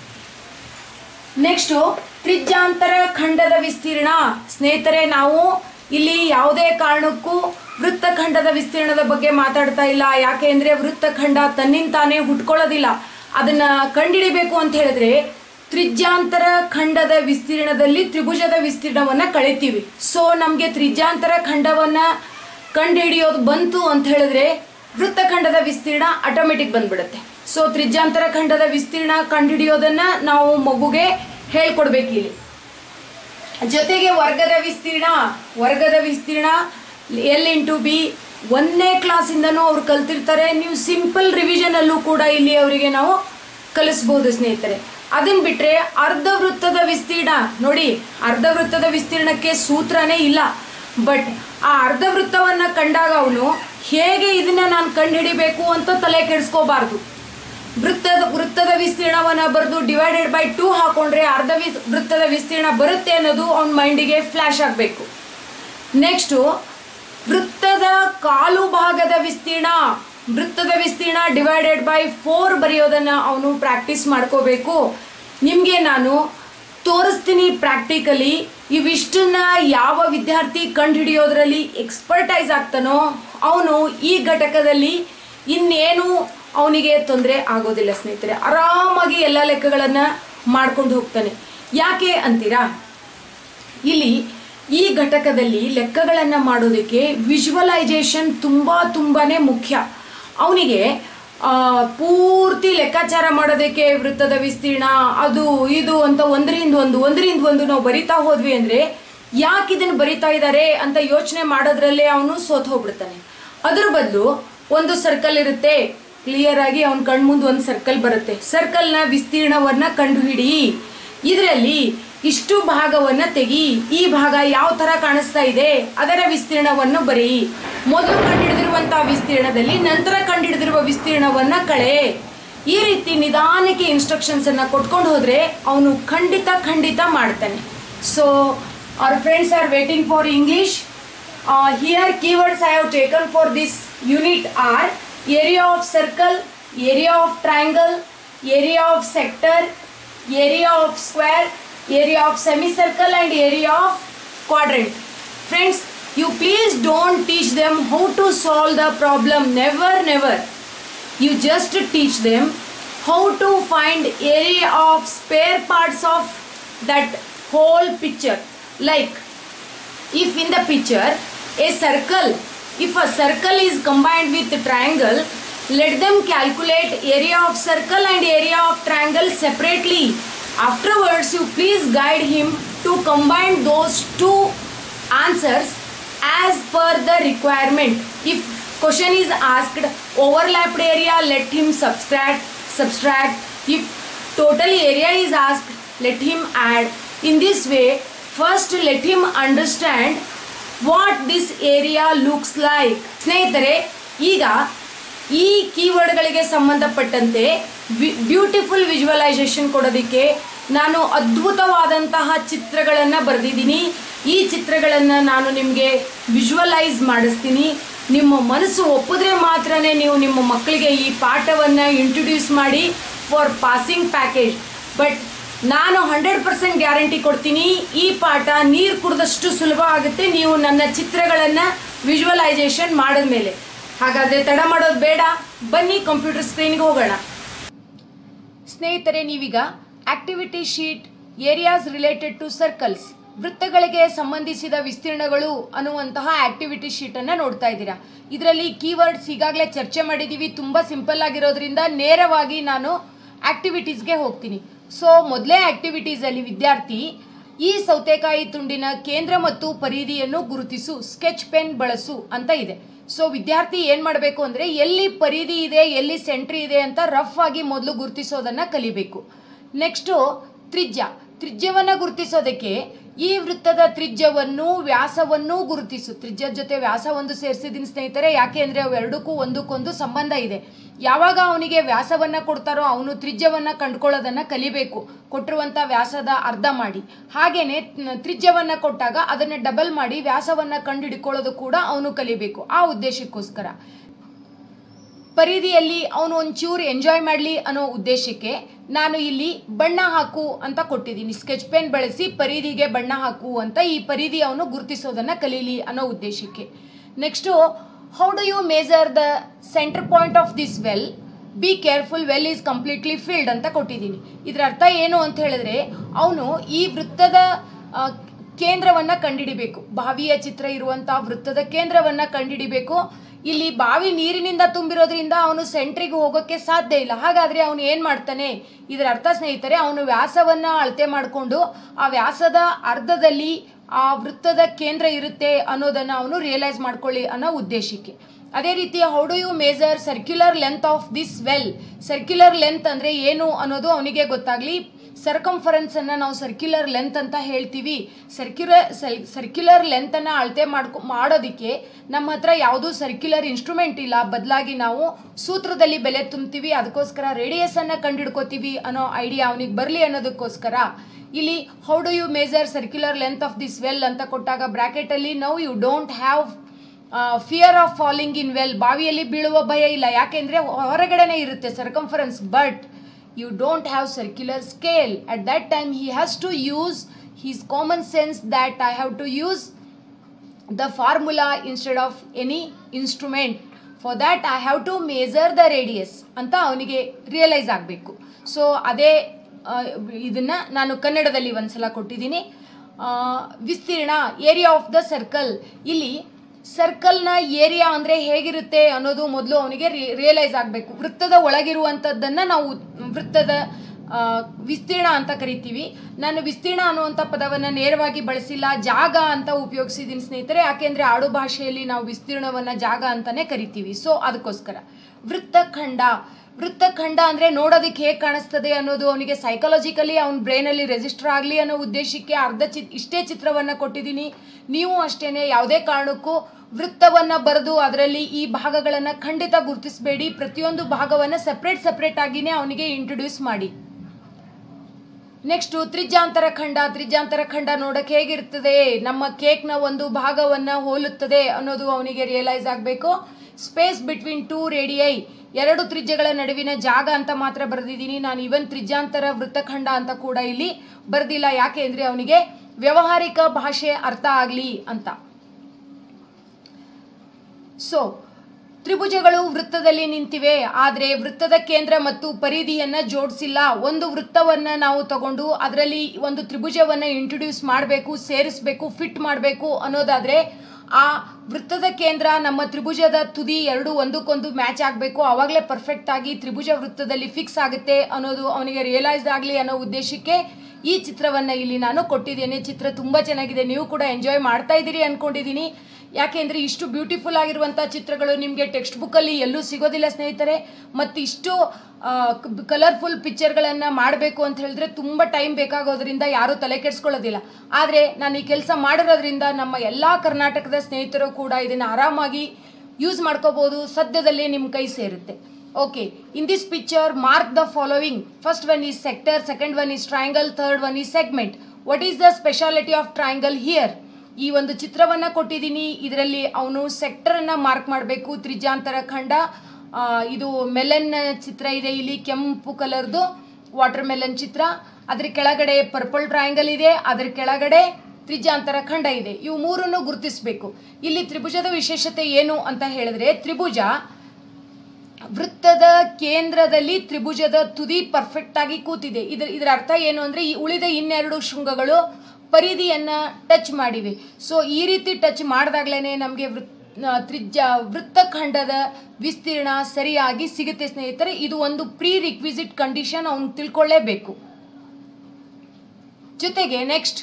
ನೆಕ್ಸ್ಟು ತ್ರಿಜ್ಯಾಂತರ ಖಂಡದ ವಿಸ್ತೀರ್ಣ ಸ್ನೇಹಿತರೆ ನಾವು ಇಲ್ಲಿ ಯಾವುದೇ ಕಾರಣಕ್ಕೂ ವೃತ್ತಖಂಡದ ವಿಸ್ತೀರ್ಣದ ಬಗ್ಗೆ ಮಾತಾಡ್ತಾ ಇಲ್ಲ ಯಾಕೆ ಅಂದ್ರೆ ವೃತ್ತಖಂಡ ತನ್ನಿಂತಾನೇ ಹುಟ್ಕೊಳ್ಳೋದಿಲ್ಲ ಅದನ್ನ ಕಂಡಿಡಿಬೇಕು ಅಂತ ಹೇಳಿದ್ರೆ ತ್ರಿಜ್ಯಾಂತರ ಖಂಡದ ವಿಸ್ತೀರ್ಣದಲ್ಲಿ ತ್ರಿಭುಜದ ವಿಸ್ತೀರ್ಣವನ್ನ ಕಳಿತೀವಿ ಸೊ ನಮಗೆ ತ್ರಿಜ್ಯಾಂತರ ಖಂಡವನ್ನ ಕಂಡುಹಿಡಿಯೋದು ಬಂತು ಅಂತ ಹೇಳಿದ್ರೆ ವೃತ್ತಖಂಡದ ವಿಸ್ತೀರ್ಣ ಆಟೋಮೆಟಿಕ್ ಬಂದ್ಬಿಡುತ್ತೆ ಸೊ ತ್ರಿಜ್ಯಾಂತರ ಖಂಡದ ವಿಸ್ತೀರ್ಣ ಕಂಡುಹಿಡಿಯೋದನ್ನ ನಾವು ಮಗುಗೆ ಹೇಳ್ಕೊಡ್ಬೇಕು ಇಲ್ಲಿ ಜೊತೆಗೆ ವರ್ಗದ ವಿಸ್ತೀರ್ಣ ವರ್ಗದ ವಿಸ್ತೀರ್ಣ ಎಲ್ ಇಂಟು ಬಿ ಒಂದನೇ ಕ್ಲಾಸಿಂದನೂ ಅವ್ರು ಕಲ್ತಿರ್ತಾರೆ ನೀವು ಸಿಂಪಲ್ ರಿವಿಷನ್ ಅಲ್ಲೂ ಕೂಡ ಇಲ್ಲಿ ಅವರಿಗೆ ನಾವು ಕಲಿಸ್ಬೋದು ಸ್ನೇಹಿತರೆ ಅದನ್ನ ಬಿಟ್ರೆ ಅರ್ಧ ವೃತ್ತದ ವಿಸ್ತೀರ್ಣ ನೋಡಿ ಅರ್ಧ ವೃತ್ತದ ವಿಸ್ತೀರ್ಣಕ್ಕೆ ಸೂತ್ರನೇ ಇಲ್ಲ ಬಟ್ ಆ ಅರ್ಧ ವೃತ್ತವನ್ನ ಕಂಡಾಗ ಅವನು ಹೇಗೆ ಇದನ್ನ ನಾನು ಕಂಡುಹಿಡಿಬೇಕು ಅಂತ ತಲೆ ಕೆಡಿಸ್ಕೋಬಾರ್ದು ವೃತ್ತದ ವೃತ್ತದ ವಿಸ್ತೀರ್ಣವನ್ನ ಬರೆದು ಡಿವೈಡೆಡ್ ಬೈ ಟೂ ಹಾಕೊಂಡ್ರೆ ಅರ್ಧ ವಿ ವೃತ್ತದ ವಿಸ್ತೀರ್ಣ ಬರುತ್ತೆ ಅನ್ನೋದು ಅವನ ಮೈಂಡಿಗೆ ಫ್ಲ್ಯಾಶ್ ಆಗಬೇಕು ನೆಕ್ಸ್ಟು ವೃತ್ತದ ಕಾಲು ಭಾಗದ ವಿಸ್ತೀರ್ಣ ವೃತ್ತದ ವಿಸ್ತೀರ್ಣ ಡಿವೈಡೆಡ್ ಬೈ ಫೋರ್ ಬರೆಯೋದನ್ನ ಅವನು ಪ್ರಾಕ್ಟೀಸ್ ಮಾಡ್ಕೋಬೇಕು ನಿಮಗೆ ನಾನು ತೋರಿಸ್ತೀನಿ ಪ್ರಾಕ್ಟಿಕಲಿ ಇವಿಷ್ಟನ್ನ ಯಾವ ವಿದ್ಯಾರ್ಥಿ ಕಂಡುಹಿಡಿಯೋದ್ರಲ್ಲಿ ಎಕ್ಸ್ಪರ್ಟೈಸ್ ಆಗ್ತಾನೋ ಅವನು ಈ ಘಟಕದಲ್ಲಿ ಇನ್ನೇನು ಅವನಿಗೆ ತೊಂದರೆ ಆಗೋದಿಲ್ಲ ಸ್ನೇಹಿತರೆ ಆರಾಮಾಗಿ ಎಲ್ಲ ಲೆಕ್ಕಗಳನ್ನು ಮಾಡ್ಕೊಂಡು ಹೋಗ್ತಾನೆ ಯಾಕೆ ಅಂತೀರಾ ಇಲ್ಲಿ ಈ ಘಟಕದಲ್ಲಿ ಲೆಕ್ಕಗಳನ್ನು ಮಾಡೋದಕ್ಕೆ ವಿಜುವಲೈಸೇಷನ್ ತುಂಬ ತುಂಬಾನೇ ಮುಖ್ಯ ಅವನಿಗೆ ಪೂರ್ತಿ ಲೆಕ್ಕಾಚಾರ ಮಾಡೋದಕ್ಕೆ ವೃತ್ತದ ವಿಸ್ತೀರ್ಣ ಅದು ಇದು ಅಂತ ಒಂದರಿಂದ ಒಂದು ಒಂದರಿಂದ ಒಂದು ನಾವು ಬರಿತಾ ಹೋದ್ವಿ ಅಂದರೆ ಯಾಕೆ ಇದನ್ನು ಬರಿತಾ ಇದ್ದಾರೆ ಅಂತ ಯೋಚನೆ ಮಾಡೋದ್ರಲ್ಲೇ ಅವನು ಸೋತ್ ಹೋಗ್ಬಿಡ್ತಾನೆ ಅದ್ರ ಬದಲು ಒಂದು ಸರ್ಕಲ್ ಇರುತ್ತೆ ಕ್ಲಿಯರ್ ಆಗಿ ಅವನ ಕಣ್ಮುಂದೆ ಒಂದು ಸರ್ಕಲ್ ಬರುತ್ತೆ ಸರ್ಕಲ್ನ ವಿಸ್ತೀರ್ಣವನ್ನ ಕಂಡುಹಿಡಿ ಇದರಲ್ಲಿ ಇಷ್ಟು ಭಾಗವನ್ನ ತೆಗಿ ಈ ಭಾಗ ಯಾವ ತರ ಕಾಣಿಸ್ತಾ ಇದೆ ಅದರ ವಿಸ್ತೀರ್ಣವನ್ನು ಬರೀ ಮೊದಲು ಕಂಡುಹಿಡಿದಿರುವಂತಹ ವಿಸ್ತೀರ್ಣದಲ್ಲಿ ನಂತರ ಕಂಡುಹಿಡಿದಿರುವ ವಿಸ್ತೀರ್ಣವನ್ನ ಕಳೆ ಈ ರೀತಿ ನಿಧಾನಕ್ಕೆ ಇನ್ಸ್ಟ್ರಕ್ಷನ್ಸ್ ಅನ್ನ ಕೊಟ್ಕೊಂಡು ಹೋದ್ರೆ ಅವನು ಖಂಡಿತ ಖಂಡಿತ ಮಾಡ್ತಾನೆ so our friends are waiting for English Uh, here keywords I have taken for this unit are area of circle, area of triangle, area of sector, area of square, area of semicircle and area of quadrant. Friends, you please don't teach them how to solve the problem. Never, never. You just teach them how to find area of spare parts of that whole picture. Like if in the picture a circle if a circle is combined with triangle let them calculate area of circle and area of triangle separately afterwards you please guide him to combine those two answers as per the requirement if question is asked overlapped area let him subtract subtract if total area is asked let him add in this way first let him understand what this area looks like ಸ್ನೇಹಿತರೆ ಈಗ ಈ ಕೀವರ್ಡ್ಗಳಿಗೆ ಸಂಬಂಧಪಟ್ಟಂತೆ beautiful visualisation ಕೊಡೋದಕ್ಕೆ ನಾನು ಅದ್ಭುತವಾದಂತಹ ಚಿತ್ರಗಳನ್ನು ಬರೆದಿದ್ದೀನಿ ಈ ಚಿತ್ರಗಳನ್ನು ನಾನು ನಿಮಗೆ ವಿಜುವಲೈಸ್ ಮಾಡಿಸ್ತೀನಿ ನಿಮ್ಮ ಮನಸ್ಸು ಒಪ್ಪಿದ್ರೆ ಮಾತ್ರನೇ ನೀವು ನಿಮ್ಮ ಮಕ್ಕಳಿಗೆ ಈ ಪಾಠವನ್ನು ಇಂಟ್ರೊಡ್ಯೂಸ್ ಮಾಡಿ ಫಾರ್ ಪಾಸಿಂಗ್ ಪ್ಯಾಕೇಜ್ ಬಟ್ ನಾನು ಹಂಡ್ರೆಡ್ ಪರ್ಸೆಂಟ್ ಗ್ಯಾರಂಟಿ ಕೊಡ್ತೀನಿ ಈ ಪಾಠ ನೀರು ಕುಡಿದಷ್ಟು ಸುಲಭ ಆಗುತ್ತೆ ನೀವು ನನ್ನ ಚಿತ್ರಗಳನ್ನು ವಿಜುವಲೈಸೇಷನ್ ಮಾಡಿದ್ಮೇಲೆ ಹಾಗಾದರೆ ತಡ ಮಾಡೋದು ಬೇಡ ಬನ್ನಿ ಕಂಪ್ಯೂಟರ್ ಸ್ಕ್ರೀನ್ಗೆ ಹೋಗೋಣ ಸ್ನೇಹಿತರೆ ನೀವೀಗ activity sheet areas related to circles ವೃತ್ತಗಳಿಗೆ ಸಂಬಂಧಿಸಿದ ವಿಸ್ತೀರ್ಣಗಳು ಅನ್ನುವಂತಹ ಆಕ್ಟಿವಿಟಿ ಶೀಟನ್ನು ನೋಡ್ತಾ ಇದ್ದೀರಾ ಇದರಲ್ಲಿ ಕೀವರ್ಡ್ಸ್ ಈಗಾಗಲೇ ಚರ್ಚೆ ಮಾಡಿದ್ದೀವಿ ತುಂಬ ಸಿಂಪಲ್ ಆಗಿರೋದ್ರಿಂದ ನೇರವಾಗಿ ನಾನು ಆಕ್ಟಿವಿಟೀಸ್ಗೆ ಹೋಗ್ತೀನಿ ಸೊ ಮೊದಲೇ ಆಕ್ಟಿವಿಟೀಸಲ್ಲಿ ವಿದ್ಯಾರ್ಥಿ ಈ ಸೌತೆಕಾಯಿ ತುಂಡಿನ ಕೇಂದ್ರ ಮತ್ತು ಪರಿಧಿಯನ್ನು ಗುರುತಿಸು ಸ್ಕೆಚ್ ಪೆನ್ ಬಳಸು ಅಂತ ಇದೆ ಸೊ ವಿದ್ಯಾರ್ಥಿ ಏನು ಮಾಡಬೇಕು ಅಂದರೆ ಎಲ್ಲಿ ಪರಿಧಿ ಇದೆ ಎಲ್ಲಿ ಸೆಂಟ್ರಿ ಇದೆ ಅಂತ ರಫ್ ಆಗಿ ಮೊದಲು ಗುರುತಿಸೋದನ್ನು ಕಲಿಬೇಕು ನೆಕ್ಸ್ಟು ತ್ರಿಜ್ಯ ತ್ರಿಜ್ಯವನ್ನು ಗುರುತಿಸೋದಕ್ಕೆ ಈ ವೃತ್ತದ ತ್ರಿಜ್ಯವನ್ನು ವ್ಯಾಸವನ್ನು ಗುರುತಿಸು ತ್ರಿಜ್ಯದ ಜೊತೆ ವ್ಯಾಸ ಒಂದು ಸೇರಿಸಿದ್ದೀನಿ ಸ್ನೇಹಿತರೆ ಯಾಕೆ ಅಂದರೆ ಅವೆರಡಕ್ಕೂ ಒಂದಕ್ಕೊಂದು ಸಂಬಂಧ ಇದೆ ಯಾವಾಗ ಅವನಿಗೆ ವ್ಯಾಸವನ್ನು ಕೊಡ್ತಾರೋ ಅವನು ತ್ರಿಜ್ಯವನ್ನು ಕಂಡುಕೊಳ್ಳೋದನ್ನು ಕಲಿಬೇಕು ಕೊಟ್ಟಿರುವಂಥ ವ್ಯಾಸದ ಅರ್ಧ ಮಾಡಿ ಹಾಗೇನೆ ತ್ರಿಜ್ಯವನ್ನು ಕೊಟ್ಟಾಗ ಅದನ್ನು ಡಬಲ್ ಮಾಡಿ ವ್ಯಾಸವನ್ನು ಕಂಡುಹಿಡ್ಕೊಳ್ಳೋದು ಕೂಡ ಅವನು ಕಲಿಬೇಕು ಆ ಉದ್ದೇಶಕ್ಕೋಸ್ಕರ ಪರಿಧಿಯಲ್ಲಿ ಅವನು ಒಂಚೂರು ಎಂಜಾಯ್ ಮಾಡಲಿ ಅನ್ನೋ ಉದ್ದೇಶಕ್ಕೆ ನಾನು ಇಲ್ಲಿ ಬಣ್ಣ ಹಾಕು ಅಂತ ಕೊಟ್ಟಿದ್ದೀನಿ ಸ್ಕೆಚ್ ಪೆನ್ ಬಳಸಿ ಪರಿಧಿಗೆ ಬಣ್ಣ ಹಾಕು ಅಂತ ಈ ಪರಿಧಿ ಅವನು ಗುರುತಿಸೋದನ್ನು ಕಲೀಲಿ ಅನ್ನೋ ಉದ್ದೇಶಕ್ಕೆ next how do you measure the centre point of this well be careful well is completely filled ಅಂತ ಕೊಟ್ಟಿದ್ದೀನಿ ಇದರ ಅರ್ಥ ಏನು ಅಂತ ಹೇಳಿದ್ರೆ ಅವನು ಈ ವೃತ್ತದ ಆ, ಕೇಂದ್ರವನ್ನ ಕಂಡಿಡಿಬೇಕು ಬಾವಿಯ ಚಿತ್ರ ಇರುವಂತಹ ವೃತ್ತದ ಕೇಂದ್ರವನ್ನ ಕಂಡಿಡಿಬೇಕು ಇಲ್ಲಿ ಬಾವಿ ನೀರಿನಿಂದ ತುಂಬಿರೋದ್ರಿಂದ ಅವನು ಸೆಂಟ್ರಿಗೆ ಹೋಗೋಕ್ಕೆ ಸಾಧ್ಯ ಇಲ್ಲ ಹಾಗಾದ್ರೆ ಅವನು ಏನು ಮಾಡ್ತಾನೆ ಇದರ ಅರ್ಥ ಸ್ನೇಹಿತರೆ ಅವನು ವ್ಯಾಸವನ್ನ ಅಳತೆ ಮಾಡಿಕೊಂಡು ಆ ವ್ಯಾಸದ ಅರ್ಧದಲ್ಲಿ ಆ ವೃತ್ತದ ಕೇಂದ್ರ ಇರುತ್ತೆ ಅನ್ನೋದನ್ನು ಅವನು ರಿಯಲೈಸ್ ಮಾಡ್ಕೊಳ್ಳಿ ಅನ್ನೋ ಉದ್ದೇಶಕ್ಕೆ ಅದೇ ರೀತಿ how do you measure circular length of this well circular length ಅಂದರೆ ಏನು ಅನ್ನೋದು ಅವನಿಗೆ ಗೊತ್ತಾಗಲಿ ಸರ್ಕಂಫರೆನ್ಸ್ ಅನ್ನ ನಾವು ಸರ್ಕ್ಯುಲರ್ ಲೆಂತ್ ಅಂತ ಹೇಳ್ತೀವಿ ಸರ್ಕ್ಯುಲರ್ ಸರ್ಕ್ಯುಲರ್ ಲೆಂತ್ ಅನ್ನ ಅಳತೆ ಮಾಡ್ಕೊ ಮಾಡೋದಕ್ಕೆ ನಮ್ಮ ಹತ್ರ ಯಾವುದೂ ಸರ್ಕ್ಯುಲರ್ ಇನ್ಸ್ಟ್ರೂಮೆಂಟ್ ಇಲ್ಲ ಬದಲಾಗಿ ನಾವು ಸೂತ್ರದಲ್ಲಿ ಬೆಲೆ ತುಂಬ್ತೀವಿ ಅದಕ್ಕೋಸ್ಕರ ರೇಡಿಯಸ್ ಅನ್ನ ಕಂಡುಹಿಡ್ಕೋತೀವಿ ಅನ್ನೋ ಐಡಿಯಾ ಅವನಿಗೆ ಬರಲಿ ಅನ್ನೋದಕ್ಕೋಸ್ಕರ ಇಲ್ಲಿ how do you measure circular length of this well ಅಂತ ಕೊಟ್ಟಾಗ ಬ್ರಾಕೆಟ್ ಅಲ್ಲಿ now you don't have fear of falling in well ಬಾವಿಯಲ್ಲಿ ಬೀಳುವ ಭಯ ಇಲ್ಲ ಯಾಕೆಂದ್ರೆ ಹೊರಗಡೆನೆ ಇರುತ್ತೆ circumference but you don't have circular scale at that time he has to use his common sense that i have to use the formula instead of any instrument for that i have to measure the radius ಅಂತ ಅವನಿಗೆ realise ಆಗಬೇಕು so ಅದೇ ಆ, ಇದನ್ನ ನಾನು ಕನ್ನಡದಲ್ಲಿ ಒಂದ್ಸಲ ಕೊಟ್ಟಿದ್ದೀನಿ ಆ, ವಿಸ್ತೀರ್ಣ ಏರಿಯಾ ಆಫ್ ದ ಸರ್ಕಲ್ ಇಲ್ಲಿ ಸರ್ಕಲ್ನ ಏರಿಯಾ ಅಂದರೆ ಹೇಗಿರುತ್ತೆ ಅನ್ನೋದು ಮೊದಲು ಅವನಿಗೆ ರಿಯಲೈಸ್ ಆಗಬೇಕು ವೃತ್ತದ ಒಳಗಿರುವಂಥದ್ದನ್ನು ನಾವು ವೃತ್ತದ ಆ, ವಿಸ್ತೀರ್ಣ ಅಂತ ಕರಿತೀವಿ ನಾನು ವಿಸ್ತೀರ್ಣ ಅನ್ನುವಂಥ ಪದವನ್ನು ನೇರವಾಗಿ ಬಳಸಿಲ್ಲ ಜಾಗ ಅಂತ ಉಪಯೋಗಿಸಿದ್ದೀನಿ ಸ್ನೇಹಿತರೆ ಯಾಕೆಂದರೆ ಆಡು ಭಾಷೆಯಲ್ಲಿ ನಾವು ವಿಸ್ತೀರ್ಣವನ್ನು ಜಾಗ ಅಂತಾನೆ ಕರಿತೀವಿ ಸೊ ಅದಕ್ಕೋಸ್ಕರ ವೃತ್ತಖಂಡ ವೃತ್ತಖಂಡ ಅಂದರೆ ನೋಡೋದಕ್ಕೆ ಹೇಗೆ ಕಾಣಿಸ್ತದೆ ಅನ್ನೋದು ಅವನಿಗೆ ಸೈಕಾಲಜಿಕಲಿ ಅವನ ಬ್ರೈನಲ್ಲಿ ರೆಜಿಸ್ಟರ್ ಆಗಲಿ ಅನ್ನೋ ಉದ್ದೇಶಕ್ಕೆ ಅರ್ಧ ಚಿತ್ ಇಷ್ಟೇ ಚಿತ್ರವನ್ನು ಕೊಟ್ಟಿದ್ದೀನಿ ನೀವು ಅಷ್ಟೇನೆ ಯಾವುದೇ ಕಾರಣಕ್ಕೂ ವೃತ್ತವನ್ನು ಬರೆದು ಅದರಲ್ಲಿ ಈ ಭಾಗಗಳನ್ನು ಖಂಡಿತ ಗುರುತಿಸಬೇಡಿ ಪ್ರತಿಯೊಂದು ಭಾಗವನ್ನು ಸಪ್ರೇಟ್ ಸಪ್ರೇಟ್ ಆಗಿನೇ ಅವನಿಗೆ ಇಂಟ್ರೊಡ್ಯೂಸ್ ಮಾಡಿ ನೆಕ್ಸ್ಟು ತ್ರಿಜ್ಯಾಂತರ ಖಂಡ ತ್ರಿಜ್ಯಾಂತರ ಖಂಡ ನೋಡಕ್ಕೆ ಹೇಗಿರ್ತದೆ ನಮ್ಮ ಕೇಕ್ನ ಒಂದು ಭಾಗವನ್ನು ಹೋಲುತ್ತದೆ ಅನ್ನೋದು ಅವನಿಗೆ ರಿಯಲೈಸ್ ಆಗಬೇಕು ಸ್ಪೇಸ್ ಬಿಟ್ವೀನ್ ಟೂ ರೇಡಿಯೈ ಎರಡು ತ್ರಿಜ್ಯಗಳ ನಡುವಿನ ಜಾಗ ಅಂತ ಮಾತ್ರ ಬರೆದಿದ್ದೀನಿ ನಾನು ಇವನ್ ತ್ರಿಜ್ಯಾಂತರ ವೃತ್ತಖಂಡ ಅಂತ ಕೂಡ ಇಲ್ಲಿ ಬರೆದಿಲ್ಲ ಯಾಕೆ ಅಂದರೆ ಅವನಿಗೆ ವ್ಯಾವಹಾರಿಕ ಭಾಷೆ ಅರ್ಥ ಆಗಲಿ ಅಂತ ಸೊ ತ್ರಿಭುಜಗಳು ವೃತ್ತದಲ್ಲಿ ನಿಂತಿವೆ ಆದರೆ ವೃತ್ತದ ಕೇಂದ್ರ ಮತ್ತು ಪರಿಧಿಯನ್ನ ಜೋಡಿಸಿಲ್ಲ ಒಂದು ವೃತ್ತವನ್ನ ನಾವು ತಗೊಂಡು ಅದರಲ್ಲಿ ಒಂದು ತ್ರಿಭುಜವನ್ನ ಇಂಟ್ರೊಡ್ಯೂಸ್ ಮಾಡಬೇಕು ಸೇರಿಸಬೇಕು ಫಿಟ್ ಮಾಡಬೇಕು ಅನ್ನೋದಾದ್ರೆ ಆ ವೃತ್ತದ ಕೇಂದ್ರ ನಮ್ಮ ತ್ರಿಭುಜದ ತುದಿ ಎರಡು ಒಂದಕ್ಕೊಂದು ಮ್ಯಾಚ್ ಆಗಬೇಕು ಆವಾಗಲೇ ಪರ್ಫೆಕ್ಟ್ ಆಗಿ ತ್ರಿಭುಜ ವೃತ್ತದಲ್ಲಿ ಫಿಕ್ಸ್ ಆಗುತ್ತೆ ಅನ್ನೋದು ಅವನಿಗೆ ರಿಯಲೈಸ್ ಆಗಲಿ ಅನ್ನೋ ಉದ್ದೇಶಕ್ಕೆ ಈ ಚಿತ್ರವನ್ನ ಇಲ್ಲಿ ನಾನು ಕೊಟ್ಟಿದ್ದೇನೆ ಚಿತ್ರ ತುಂಬಾ ಚೆನ್ನಾಗಿದೆ ನೀವು ಕೂಡ ಎಂಜಾಯ್ ಮಾಡ್ತಾ ಇದ್ದೀರಿ ಅನ್ಕೊಂಡಿದ್ದೀನಿ ಯಾಕೆಂದ್ರೆ ಇಷ್ಟು ಬ್ಯೂಟಿಫುಲ್ ಆಗಿರುವಂಥ ಚಿತ್ರಗಳು ನಿಮಗೆ ಟೆಕ್ಸ್ಟ್ ಬುಕ್ಕಲ್ಲಿ ಎಲ್ಲೂ ಸಿಗೋದಿಲ್ಲ ಸ್ನೇಹಿತರೆ ಮತ್ತು ಇಷ್ಟು ಕಲರ್ಫುಲ್ ಪಿಕ್ಚರ್ಗಳನ್ನು ಮಾಡಬೇಕು ಅಂತ ಹೇಳಿದ್ರೆ ತುಂಬ ಟೈಮ್ ಬೇಕಾಗೋದ್ರಿಂದ ಯಾರೂ ತಲೆ ಕೆಡಿಸ್ಕೊಳ್ಳೋದಿಲ್ಲ ಆದರೆ ನಾನು ಈ ಕೆಲಸ ಮಾಡಿರೋದ್ರಿಂದ ನಮ್ಮ ಎಲ್ಲ ಕರ್ನಾಟಕದ ಸ್ನೇಹಿತರು ಕೂಡ ಇದನ್ನು ಆರಾಮಾಗಿ ಯೂಸ್ ಮಾಡ್ಕೋಬೋದು ಸದ್ಯದಲ್ಲೇ ನಿಮ್ಮ ಕೈ ಸೇರುತ್ತೆ Okay, in this picture, mark the following. First one is sector, second one is triangle, third one is segment. What is the speciality of triangle here? ಈ ಒಂದು ಚಿತ್ರವನ್ನ ಕೊಟ್ಟಿದ್ದೀನಿ ಇದರಲ್ಲಿ ಅವನು ಸೆಕ್ಟರನ್ನ ಮಾರ್ಕ್ ಮಾಡಬೇಕು ತ್ರಿಜ್ಯಾಂತರ ಖಂಡ ಆ, ಇದು ಮೆಲನ್ ಚಿತ್ರ ಇದೆ ಇಲ್ಲಿ ಕೆಂಪು ಕಲರ್ದು ವಾಟರ್ ಮೆಲನ್ ಚಿತ್ರ ಅದ್ರ ಕೆಳಗಡೆ ಪರ್ಪಲ್ ಟ್ರಯಾಂಗಲ್ ಇದೆ ಅದ್ರ ಕೆಳಗಡೆ ತ್ರಿಜ್ಯಾಂತರ ಖಂಡ ಇದೆ ಇವು ಮೂರನ್ನು ಗುರುತಿಸಬೇಕು ಇಲ್ಲಿ ತ್ರಿಭುಜದ ವಿಶೇಷತೆ ಏನು ಅಂತ ಹೇಳಿದ್ರೆ ತ್ರಿಭುಜ ವೃತ್ತದ ಕೇಂದ್ರದಲ್ಲಿ ತ್ರಿಭುಜದ ತುದಿ ಪರ್ಫೆಕ್ಟ್ ಆಗಿ ಕೂತಿದೆ ಇದ್ರ ಇದರ ಅರ್ಥ ಏನು ಅಂದ್ರೆ ಈ ಉಳಿದ ಇನ್ನೆರಡು ಶೃಂಗಗಳು ಪರಿಧಿಯನ್ನ ಟಚ್ ಮಾಡಿವೆ ಸೊ ಈ ರೀತಿ ಟಚ್ ಮಾಡಿದಾಗ್ಲೇನೆ ನಮಗೆ ವೃತ್ ಆ, ತ್ರಿಜ್ಯ ವೃತ್ತಖಂಡದ ವಿಸ್ತೀರ್ಣ ಸರಿಯಾಗಿ ಸಿಗುತ್ತೆ ಸ್ನೇಹಿತರೆ ಇದು ಒಂದು ಪ್ರೀ ರಿಕ್ವಿಸಿಟ್ ಕಂಡೀಷನ್ ಅವನು ತಿಳ್ಕೊಳ್ಳೇಬೇಕು ಜೊತೆಗೆ ನೆಕ್ಸ್ಟ್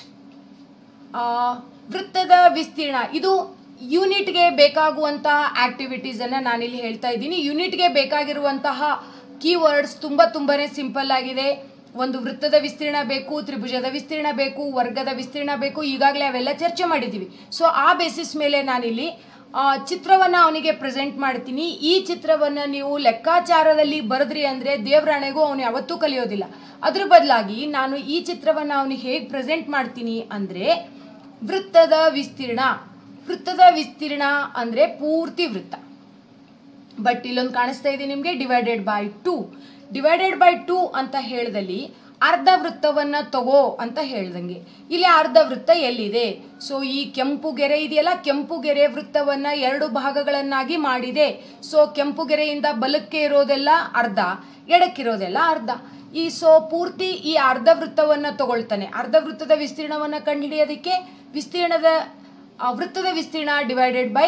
ವೃತ್ತದ ವಿಸ್ತೀರ್ಣ ಇದು ಯೂನಿಟ್ಗೆ ಬೇಕಾಗುವಂತಹ ಆಕ್ಟಿವಿಟೀಸ್ ಅನ್ನ ನಾನಿಲ್ಲಿ ಹೇಳ್ತಾ ಇದ್ದೀನಿ ಯೂನಿಟ್ಗೆ ಬೇಕಾಗಿರುವಂತಹ ಕೀವರ್ಡ್ಸ್ ತುಂಬಾ ತುಂಬಾನೇ ಸಿಂಪಲ್ ಆಗಿದೆ ಒಂದು ವೃತ್ತದ ವಿಸ್ತೀರ್ಣ ಬೇಕು ತ್ರಿಭುಜದ ವಿಸ್ತೀರ್ಣ ಬೇಕು ವರ್ಗದ ವಿಸ್ತೀರ್ಣ ಬೇಕು ಈಗಾಗಲೇ ಅವೆಲ್ಲ ಚರ್ಚೆ ಮಾಡಿದ್ದೀವಿ ಸೊ ಆ ಬೇಸಿಸ್ ಮೇಲೆ ನಾನಿಲ್ಲಿ ಆ, ಚಿತ್ರವನ್ನ ಅವನಿಗೆ ಪ್ರೆಸೆಂಟ್ ಮಾಡ್ತೀನಿ ಈ ಚಿತ್ರವನ್ನ ನೀವು ಲೆಕ್ಕಾಚಾರದಲ್ಲಿ ಬರೆದ್ರಿ ಅಂದ್ರೆ ದೇವರಾಣೆಗೂ ಅವನು ಯಾವತ್ತೂ ಕಲಿಯೋದಿಲ್ಲ ಅದ್ರ ಬದಲಾಗಿ ನಾನು ಈ ಚಿತ್ರವನ್ನ ಅವನಿಗೆ ಹೇಗೆ ಪ್ರೆಸೆಂಟ್ ಮಾಡ್ತೀನಿ ಅಂದ್ರೆ ವೃತ್ತದ ವಿಸ್ತೀರ್ಣ ವೃತ್ತದ ವಿಸ್ತೀರ್ಣ ಅಂದ್ರೆ ಪೂರ್ತಿ ವೃತ್ತ ಬಟ್ ಇಲ್ಲೊಂದು ಕಾಣಿಸ್ತಾ ಇದೆ ನಿಮಗೆ divided by two divided by two ಅಂತ ಹೇಳ್ದಲ್ಲಿ ಅರ್ಧ ವೃತ್ತವನ್ನ ತಗೋ ಅಂತ ಹೇಳ್ದಂಗೆ ಇಲ್ಲಿ ಅರ್ಧ ವೃತ್ತ ಎಲ್ಲಿದೆ ಸೊ ಈ ಕೆಂಪು ಗೆರೆ ಇದೆಯಲ್ಲ ಕೆಂಪು ಗೆರೆ ವೃತ್ತವನ್ನ ಎರಡು ಭಾಗಗಳನ್ನಾಗಿ ಮಾಡಿದೆ ಸೊ ಕೆಂಪು ಗೆರೆಯಿಂದ ಬಲಕ್ಕೆ ಇರೋದೆಲ್ಲ ಅರ್ಧ ಎಡಕ್ಕಿರೋದೆಲ್ಲ ಅರ್ಧ ಈ ಸೊ ಪೂರ್ತಿ ಈ ಅರ್ಧ ವೃತ್ತವನ್ನ ತಗೊಳ್ತಾನೆ ಅರ್ಧ ವೃತ್ತದ ವಿಸ್ತೀರ್ಣವನ್ನ ಕಂಡುಹಿಡಿಯೋದಕ್ಕೆ ವಿಸ್ತೀರ್ಣದ ಆ, ವೃತ್ತದ ವಿಸ್ತೀರ್ಣ ಡಿವೈಡೆಡ್ ಬೈ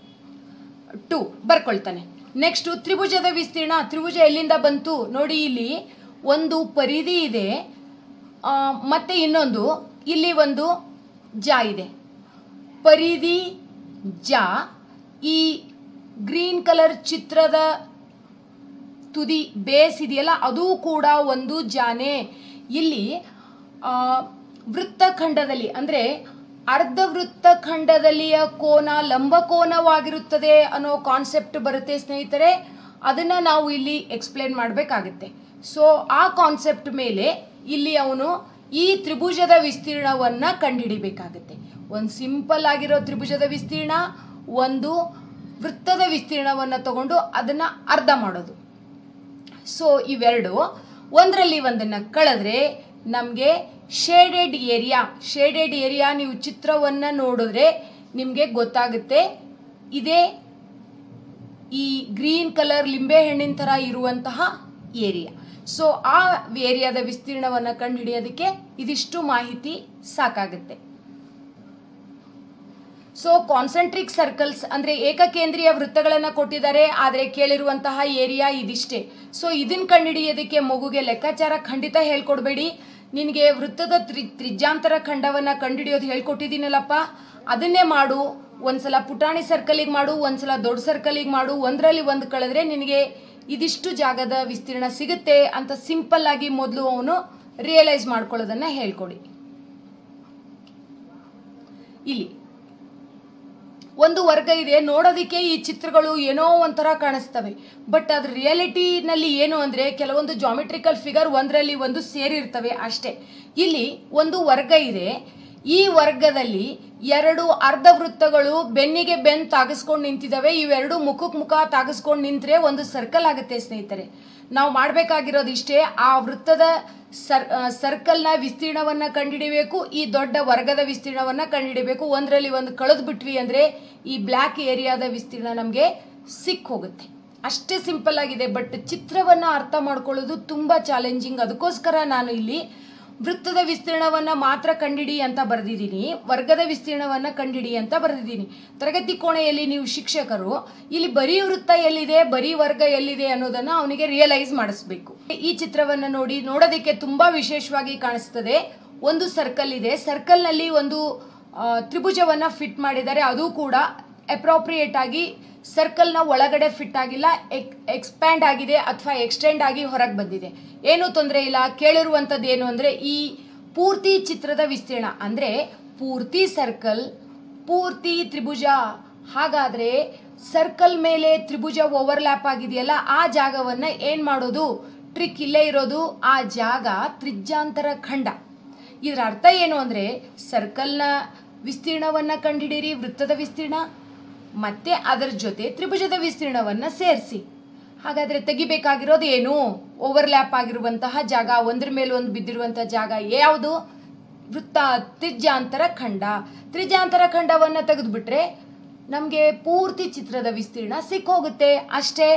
ಟು ಬರ್ಕೊಳ್ತಾನೆ ನೆಕ್ಸ್ಟ್ ತ್ರಿಭುಜದ ವಿಸ್ತೀರ್ಣ ತ್ರಿಭುಜ ಎಲ್ಲಿಂದ ಬಂತು ನೋಡಿ ಇಲ್ಲಿ ಒಂದು ಪರಿಧಿ ಇದೆ ಆ, ಮತ್ತೆ ಇನ್ನೊಂದು ಇಲ್ಲಿ ಒಂದು ಜ ಇದೆ ಪರಿಧಿ ಜ ಈ ಗ್ರೀನ್ ಕಲರ್ ಚಿತ್ರದ ತುದಿ ಬೇಸ್ ಇದೆಯಲ್ಲ ಅದು ಕೂಡ ಒಂದು ಜಾನೆ ಇಲ್ಲಿ ಆ, ವೃತ್ತಖಂಡದಲ್ಲಿ ಅಂದ್ರೆ ಅರ್ಧ ವೃತ್ತಖಂಡದಲ್ಲಿಯ ಕೋನ ಲಂಬಕೋನವಾಗಿರುತ್ತದೆ ಅನ್ನೋ ಕಾನ್ಸೆಪ್ಟ್ ಬರುತ್ತೆ ಸ್ನೇಹಿತರೆ ಅದನ್ನ ನಾವು ಇಲ್ಲಿ ಎಕ್ಸ್ಪ್ಲೇನ್ ಮಾಡಬೇಕಾಗುತ್ತೆ ಸೊ ಆ ಕಾನ್ಸೆಪ್ಟ್ ಮೇಲೆ ಇಲ್ಲಿ ಅವನು ಈ ತ್ರಿಭುಜದ ವಿಸ್ತೀರ್ಣವನ್ನ ಕಂಡುಹಿಡಿಬೇಕಾಗುತ್ತೆ ಒಂದು ಸಿಂಪಲ್ ಆಗಿರೋ ತ್ರಿಭುಜದ ವಿಸ್ತೀರ್ಣ ಒಂದು ವೃತ್ತದ ವಿಸ್ತೀರ್ಣವನ್ನ ತಗೊಂಡು ಅದನ್ನ ಅರ್ಧ ಮಾಡೋದು ಸೊ ಇವೆರಡು ಒಂದರಲ್ಲಿ ಒಂದನ್ನ ಕಳೆದ್ರೆ ನಮಗೆ ಶೇಡೆಡ್ ಏರಿಯಾ ಶೇಡೆಡ್ ಏರಿಯಾ ನೀವು ಚಿತ್ರವನ್ನ ನೋಡಿದ್ರೆ ನಿಮಗೆ ಗೊತ್ತಾಗುತ್ತೆ ಇದೇ ಈ ಗ್ರೀನ್ ಕಲರ್ ಲಿಂಬೆ ಹಣ್ಣಿನ ಥರ ಇರುವಂತಹ ಏರಿಯಾ ಸೊ ಆ ಏರಿಯಾದ ವಿಸ್ತೀರ್ಣವನ್ನು ಕಂಡುಹಿಡಿಯೋದಕ್ಕೆ ಇದಿಷ್ಟು ಮಾಹಿತಿ ಸಾಕಾಗುತ್ತೆ ಸೊ ಕಾನ್ಸಂಟ್ರಿಕ್ ಸರ್ಕಲ್ಸ್ ಅಂದ್ರೆ ಏಕಕೇಂದ್ರೀಯ ವೃತ್ತಗಳನ್ನ ಕೊಟ್ಟಿದ್ದಾರೆ ಆದರೆ ಕೇಳಿರುವಂತಹ ಏರಿಯಾ ಇದಿಷ್ಟೇ ಸೊ ಇದನ್ನ ಕಂಡುಹಿಡಿಯೋದಕ್ಕೆ ಮಗುಗೆ ಲೆಕ್ಕಾಚಾರ ಖಂಡಿತ ಹೇಳ್ಕೊಡ್ಬೇಡಿ ನಿನಗೆ ವೃತ್ತದ ತ್ರಿ ತ್ರಿಜ್ಯಾಂತರ ಖಂಡವನ್ನ ಕಂಡುಹಿಡಿಯೋದು ಹೇಳ್ಕೊಟ್ಟಿದ್ದೀನಲ್ಲಪ್ಪ ಅದನ್ನೇ ಮಾಡು ಒಂದ್ಸಲ ಪುಟಾಣಿ ಸರ್ಕಲಿಗೆ ಮಾಡು ಒಂದ್ಸಲ ದೊಡ್ಡ ಸರ್ಕಲಿಗೆ ಮಾಡು ಒಂದರಲ್ಲಿ ಒಂದು ಕಳೆದ್ರೆ ನಿನಗೆ ಇದಿಷ್ಟು ಜಾಗದ ವಿಸ್ತೀರ್ಣ ಸಿಗುತ್ತೆ ಅಂತ ಸಿಂಪಲ್ ಆಗಿ ಮೊದಲು ಅವನು ರಿಯಲೈಸ್ ಮಾಡ್ಕೊಳ್ಳೋದನ್ನ ಹೇಳ್ಕೊಡಿ ಇಲ್ಲಿ ಒಂದು ವರ್ಗ ಇದೆ ನೋಡೋದಕ್ಕೆ ಈ ಚಿತ್ರಗಳು ಏನೋ ಒಂಥರ ಕಾಣಿಸ್ತವೆ ಬಟ್ ಅದ್ರ ರಿಯಾಲಿಟಿನಲ್ಲಿ ಏನು ಅಂದ್ರೆ ಕೆಲವೊಂದು ಜಾಮೆಟ್ರಿಕಲ್ ಫಿಗರ್ ಒಂದರಲ್ಲಿ ಒಂದು ಸೇರಿರ್ತವೆ ಅಷ್ಟೇ ಇಲ್ಲಿ ಒಂದು ವರ್ಗ ಇದೆ ಈ ವರ್ಗದಲ್ಲಿ ಎರಡು ಅರ್ಧ ವೃತ್ತಗಳು ಬೆನ್ನಿಗೆ ಬೆನ್ ತಾಗಿಸ್ಕೊಂಡು ನಿಂತಿದ್ದಾವೆ ಇವೆರಡು ಮುಖಕ್ಕೆ ಮುಖ ತಾಗಿಸ್ಕೊಂಡು ನಿಂತ್ರೆ ಒಂದು ಸರ್ಕಲ್ ಆಗುತ್ತೆ ಸ್ನೇಹಿತರೆ ನಾವು ಮಾಡಬೇಕಾಗಿರೋದು ಇಷ್ಟೇ ಆ ವೃತ್ತದ ಸರ್ ಸರ್ಕಲ್ನ ವಿಸ್ತೀರ್ಣವನ್ನ ಕಂಡುಹಿಡಿಬೇಕು ಈ ದೊಡ್ಡ ವರ್ಗದ ವಿಸ್ತೀರ್ಣವನ್ನ ಕಂಡುಹಿಡಿಬೇಕು ಒಂದರಲ್ಲಿ ಒಂದು ಕಳೆದು ಬಿಟ್ವಿ ಅಂದ್ರೆ ಈ ಬ್ಲ್ಯಾಕ್ ಏರಿಯಾದ ವಿಸ್ತೀರ್ಣ ನಮಗೆ ಸಿಕ್ ಹೋಗುತ್ತೆ ಅಷ್ಟೇ ಸಿಂಪಲ್ ಆಗಿದೆ ಬಟ್ ಚಿತ್ರವನ್ನ ಅರ್ಥ ಮಾಡ್ಕೊಳ್ಳೋದು ತುಂಬಾ ಚಾಲೆಂಜಿಂಗ್ ಅದಕ್ಕೋಸ್ಕರ ನಾನು ಇಲ್ಲಿ ವೃತ್ತದ ವಿಸ್ತೀರ್ಣವನ್ನ ಮಾತ್ರ ಕಂಡಿಡಿ ಅಂತ ಬರೆದಿದ್ದೀನಿ ವರ್ಗದ ವಿಸ್ತೀರ್ಣವನ್ನ ಕಂಡಿಡಿ ಅಂತ ಬರೆದಿದ್ದೀನಿ ತರಗತಿ ಕೋಣೆಯಲ್ಲಿ ನೀವು ಶಿಕ್ಷಕರು ಇಲ್ಲಿ ಬರೀ ವೃತ್ತ ಎಲ್ಲಿದೆ ಬರೀ ವರ್ಗ ಎಲ್ಲಿದೆ ಅನ್ನೋದನ್ನ ಅವನಿಗೆ ರಿಯಲೈಸ್ ಮಾಡಿಸ್ಬೇಕು ಈ ಚಿತ್ರವನ್ನ ನೋಡಿ ನೋಡೋದಕ್ಕೆ ತುಂಬಾ ವಿಶೇಷವಾಗಿ ಕಾಣಿಸ್ತದೆ ಒಂದು ಸರ್ಕಲ್ ಇದೆ ಸರ್ಕಲ್ ನಲ್ಲಿ ಒಂದು ಆ, ತ್ರಿಭುಜವನ್ನ ಫಿಟ್ ಮಾಡಿದ್ದಾರೆ ಅದು ಕೂಡ ಅಪ್ರೋಪ್ರಿಯೇಟ್ ಆಗಿ ಸರ್ಕಲ್ನ ಒಳಗಡೆ ಫಿಟ್ ಆಗಿಲ್ಲ ಎಕ್ಸ್ಪ್ಯಾಂಡ್ ಆಗಿದೆ ಅಥವಾ ಎಕ್ಸ್ಟೆಂಡ್ ಆಗಿ ಹೊರಗೆ ಬಂದಿದೆ ಏನೂ ತೊಂದರೆ ಇಲ್ಲ ಕೇಳಿರುವಂಥದ್ದು ಏನು ಅಂದರೆ ಈ ಪೂರ್ತಿ ಚಿತ್ರದ ವಿಸ್ತೀರ್ಣ ಅಂದರೆ ಪೂರ್ತಿ ಸರ್ಕಲ್ ಪೂರ್ತಿ ತ್ರಿಭುಜ ಹಾಗಾದರೆ ಸರ್ಕಲ್ ಮೇಲೆ ತ್ರಿಭುಜ ಓವರ್ಲ್ಯಾಪ್ ಆಗಿದೆಯಲ್ಲ ಆ ಜಾಗವನ್ನು ಏನು ಮಾಡೋದು ಟ್ರಿಕ್ ಇಲ್ಲೇ ಇರೋದು ಆ ಜಾಗ ತ್ರಿಜ್ಯಾಂತರ ಖಂಡ ಇದರ ಅರ್ಥ ಏನು ಅಂದರೆ ಸರ್ಕಲ್ನ ವಿಸ್ತೀರ್ಣವನ್ನು ಕಂಡುಹಿಡೀರಿ ವೃತ್ತದ ವಿಸ್ತೀರ್ಣ ಮತ್ತೆ ಅದರ ಜೊತೆ ತ್ರಿಭುಜದ ವಿಸ್ತೀರ್ಣವನ್ನು ಸೇರಿಸಿ ಹಾಗಾದರೆ ತೆಗಿಬೇಕಾಗಿರೋದು ಏನು ಓವರ್ಲ್ಯಾಪ್ ಆಗಿರುವಂತಹ ಜಾಗ ಒಂದ್ರ ಮೇಲೆ ಒಂದು ಬಿದ್ದಿರುವಂತಹ ಜಾಗ ಯಾವುದು ವೃತ್ತ ತ್ರಿಜ್ಯಾಂತರ ಖಂಡ ತ್ರಿಜ್ಯಾಂತರ ಖಂಡವನ್ನು ತೆಗೆದುಬಿಟ್ರೆ ನಮಗೆ ಪೂರ್ತಿ ಚಿತ್ರದ ವಿಸ್ತೀರ್ಣ ಸಿಕ್ಕೋಗುತ್ತೆ ಅಷ್ಟೇ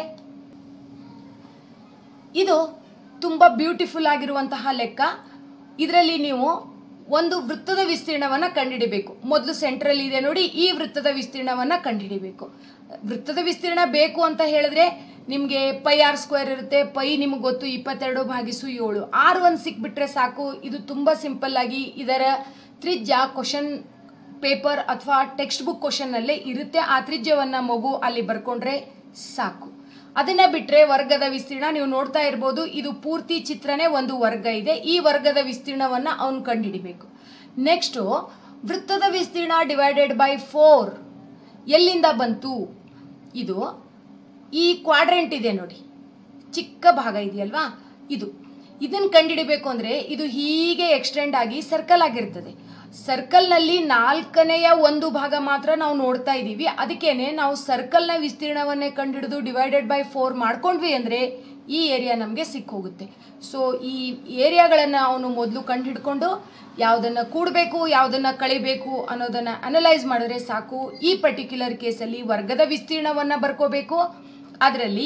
ಇದು ತುಂಬ ಬ್ಯೂಟಿಫುಲ್ ಆಗಿರುವಂತಹ ಲೆಕ್ಕ ಇದರಲ್ಲಿ ನೀವು ಒಂದು ವೃತ್ತದ ವಿಸ್ತೀರ್ಣವನ್ನು ಕಂಡುಹಿಡಿಬೇಕು ಮೊದಲು ಸೆಂಟ್ರಲ್ಲಿ ಇದೆ ನೋಡಿ ಈ ವೃತ್ತದ ವಿಸ್ತೀರ್ಣವನ್ನು ಕಂಡುಹಿಡಿಬೇಕು ವೃತ್ತದ ವಿಸ್ತೀರ್ಣ ಬೇಕು ಅಂತ ಹೇಳಿದ್ರೆ ನಿಮಗೆ ಪೈ ಆರ್ ಸ್ಕ್ವೇರ್ ಇರುತ್ತೆ ಪೈ ನಿಮಗೆ ಗೊತ್ತು ಇಪ್ಪತ್ತೆರಡು ಭಾಗಿಸು ಏಳು ಆರ್ ಒಂದು ಸಿಕ್ಬಿಟ್ರೆ ಸಾಕು ಇದು ತುಂಬ ಸಿಂಪಲ್ ಆಗಿ ಇದರ ತ್ರಿಜ್ಯ ಕ್ವಶನ್ ಪೇಪರ್ ಅಥವಾ ಟೆಕ್ಸ್ಟ್ ಬುಕ್ ಕ್ವಶನ್ನಲ್ಲೇ ಇರುತ್ತೆ ಆ ತ್ರಿಜ್ಯವನ್ನು ಮಗು ಅಲ್ಲಿ ಬರ್ಕೊಂಡ್ರೆ ಸಾಕು ಅದನ್ನ ಬಿಟ್ಟರೆ ವರ್ಗದ ವಿಸ್ತೀರ್ಣ ನೀವು ನೋಡ್ತಾ ಇರ್ಬೋದು ಇದು ಪೂರ್ತಿ ಚಿತ್ರನೇ ಒಂದು ವರ್ಗ ಇದೆ ಈ ವರ್ಗದ ವಿಸ್ತೀರ್ಣವನ್ನು ಅವನು ಕಂಡುಹಿಡಿಬೇಕು ನೆಕ್ಸ್ಟು ವೃತ್ತದ ವಿಸ್ತೀರ್ಣ ಡಿವೈಡೆಡ್ ಬೈ ಫೋರ್ ಎಲ್ಲಿಂದ ಬಂತು ಇದು ಈ ಕ್ವಾಡ್ರೆಂಟ್ ಇದೆ ನೋಡಿ ಚಿಕ್ಕ ಭಾಗ ಇದೆಯಲ್ವಾ ಇದು ಇದನ್ನು ಕಂಡುಹಿಡಿಬೇಕು ಅಂದರೆ ಇದು ಹೀಗೆ ಎಕ್ಸ್ಟೆಂಡ್ ಆಗಿ ಸರ್ಕಲ್ ಆಗಿರ್ತದೆ ಸರ್ಕಲ್ನಲ್ಲಿ ನಾಲ್ಕನೆಯ ಒಂದು ಭಾಗ ಮಾತ್ರ ನಾವು ನೋಡ್ತಾ ಇದ್ದೀವಿ ಅದಕ್ಕೇನೆ ನಾವು ಸರ್ಕಲ್ನ ವಿಸ್ತೀರ್ಣವನ್ನೇ ಕಂಡುಹಿಡಿದು ಡಿವೈಡೆಡ್ ಬೈ ಫೋರ್ ಮಾಡ್ಕೊಂಡ್ವಿ ಅಂದರೆ ಈ ಏರಿಯಾ ನಮಗೆ ಸಿಕ್ಕೋಗುತ್ತೆ ಸೊ ಈ ಏರಿಯಾಗಳನ್ನು ಅವನು ಮೊದಲು ಕಂಡುಹಿಡ್ಕೊಂಡು ಯಾವುದನ್ನು ಕೂಡಬೇಕು ಯಾವುದನ್ನು ಕಳಿಬೇಕು ಅನ್ನೋದನ್ನು ಅನಲೈಸ್ ಮಾಡಿದ್ರೆ ಸಾಕು ಈ ಪರ್ಟಿಕ್ಯುಲರ್ ಕೇಸಲ್ಲಿ ವರ್ಗದ ವಿಸ್ತೀರ್ಣವನ್ನು ಬರ್ಕೋಬೇಕು ಅದರಲ್ಲಿ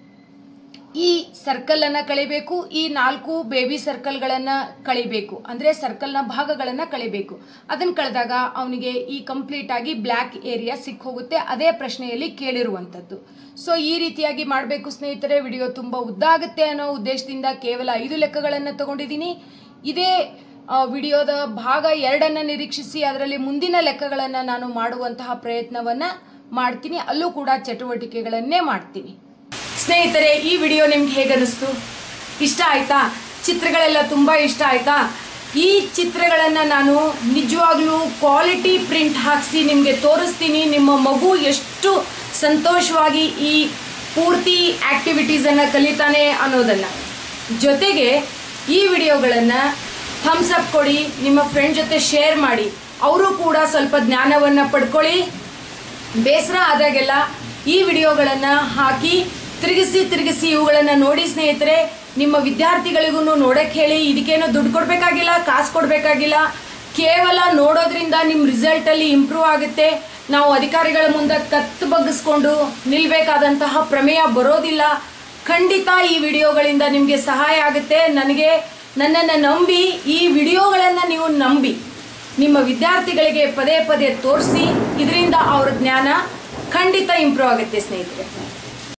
ಈ ಸರ್ಕಲನ್ನು ಕಳಿಬೇಕು ಈ ನಾಲ್ಕು ಬೇಬಿ ಸರ್ಕಲ್ಗಳನ್ನು ಕಳಿಬೇಕು ಅಂದರೆ ಸರ್ಕಲ್ನ ಭಾಗಗಳನ್ನು ಕಳಿಬೇಕು ಅದನ್ನು ಕಳೆದಾಗ ಅವನಿಗೆ ಈ ಕಂಪ್ಲೀಟ್ ಆಗಿ ಬ್ಲ್ಯಾಕ್ ಏರಿಯಾ ಸಿಕ್ ಹೋಗುತ್ತೆ ಅದೇ ಪ್ರಶ್ನೆಯಲ್ಲಿ ಕೇಳಿರುವಂಥದ್ದು ಸೊ ಈ ರೀತಿಯಾಗಿ ಮಾಡಬೇಕು ಸ್ನೇಹಿತರೆ ವಿಡಿಯೋ ತುಂಬ ಉದ್ದ ಆಗುತ್ತೆ ಅನ್ನೋ ಉದ್ದೇಶದಿಂದ ಕೇವಲ ಐದು ಲೆಕ್ಕಗಳನ್ನು ತಗೊಂಡಿದ್ದೀನಿ ಇದೇ ಆ, ವಿಡಿಯೋದ ಭಾಗ ಎರಡನ್ನು ನಿರೀಕ್ಷಿಸಿ ಅದರಲ್ಲಿ ಮುಂದಿನ ಲೆಕ್ಕಗಳನ್ನು ನಾನು ಮಾಡುವಂತಹ ಪ್ರಯತ್ನವನ್ನು ಮಾಡ್ತೀನಿ ಅಲ್ಲೂ ಕೂಡ ಚಟುವಟಿಕೆಗಳನ್ನೇ ಮಾಡ್ತೀನಿ ಸ್ನೇಹಿತರೆ ಈ ವಿಡಿಯೋ ನಿಮ್ಗೆ ಹೇಗನ್ನಿಸ್ತು ಇಷ್ಟ ಆಯ್ತಾ ಚಿತ್ರಗಳೆಲ್ಲ ತುಂಬ ಇಷ್ಟ ಆಯ್ತಾ ಈ ಚಿತ್ರಗಳನ್ನು ನಾನು ನಿಜವಾಗ್ಲೂ ಕ್ವಾಲಿಟಿ ಪ್ರಿಂಟ್ ಹಾಕಿಸಿ ನಿಮಗೆ ತೋರಿಸ್ತೀನಿ ನಿಮ್ಮ ಮಗು ಎಷ್ಟು ಸಂತೋಷವಾಗಿ ಈ ಪೂರ್ತಿ ಆ್ಯಕ್ಟಿವಿಟೀಸನ್ನು ಕಲಿತಾನೆ ಅನ್ನೋದನ್ನು ಜೊತೆಗೆ ಈ ವಿಡಿಯೋಗಳನ್ನು ಥಮ್ಸ್ ಅಪ್ ಕೊಡಿ ನಿಮ್ಮ ಫ್ರೆಂಡ್ ಜೊತೆ ಶೇರ್ ಮಾಡಿ ಅವರು ಕೂಡ ಸ್ವಲ್ಪ ಜ್ಞಾನವನ್ನು ಪಡ್ಕೊಳ್ಳಿ ಬೇಸರ ಆದಾಗೆಲ್ಲ ಈ ವಿಡಿಯೋಗಳನ್ನು ಹಾಕಿ ತಿರುಗಿಸಿ ತಿರುಗಿಸಿ ಇವುಗಳನ್ನು ನೋಡಿ ಸ್ನೇಹಿತರೆ ನಿಮ್ಮ ವಿದ್ಯಾರ್ಥಿಗಳಿಗೂ ನೋಡಕ್ಕೆ ಹೇಳಿ ಇದಕ್ಕೇನು ದುಡ್ಡು ಕೊಡಬೇಕಾಗಿಲ್ಲ ಕಾಸು ಕೊಡಬೇಕಾಗಿಲ್ಲ ಕೇವಲ ನೋಡೋದ್ರಿಂದ ನಿಮ್ಮ ರಿಸಲ್ಟಲ್ಲಿ ಇಂಪ್ರೂವ್ ಆಗುತ್ತೆ ನಾವು ಅಧಿಕಾರಿಗಳ ಮುಂದೆ ಕತ್ತು ಬಗ್ಗಿಸ್ಕೊಂಡು ನಿಲ್ಲಬೇಕಾದಂತಹ ಪ್ರಮೇಯ ಬರೋದಿಲ್ಲ ಖಂಡಿತ ಈ ವಿಡಿಯೋಗಳಿಂದ ನಿಮಗೆ ಸಹಾಯ ಆಗುತ್ತೆ ನನಗೆ ನನ್ನನ್ನು ನಂಬಿ ಈ ವಿಡಿಯೋಗಳನ್ನು ನೀವು ನಂಬಿ ನಿಮ್ಮ ವಿದ್ಯಾರ್ಥಿಗಳಿಗೆ ಪದೇ ಪದೇ ತೋರಿಸಿ ಇದರಿಂದ ಅವ್ರ ಜ್ಞಾನ ಖಂಡಿತ ಇಂಪ್ರೂವ್ ಆಗುತ್ತೆ ಸ್ನೇಹಿತರೆ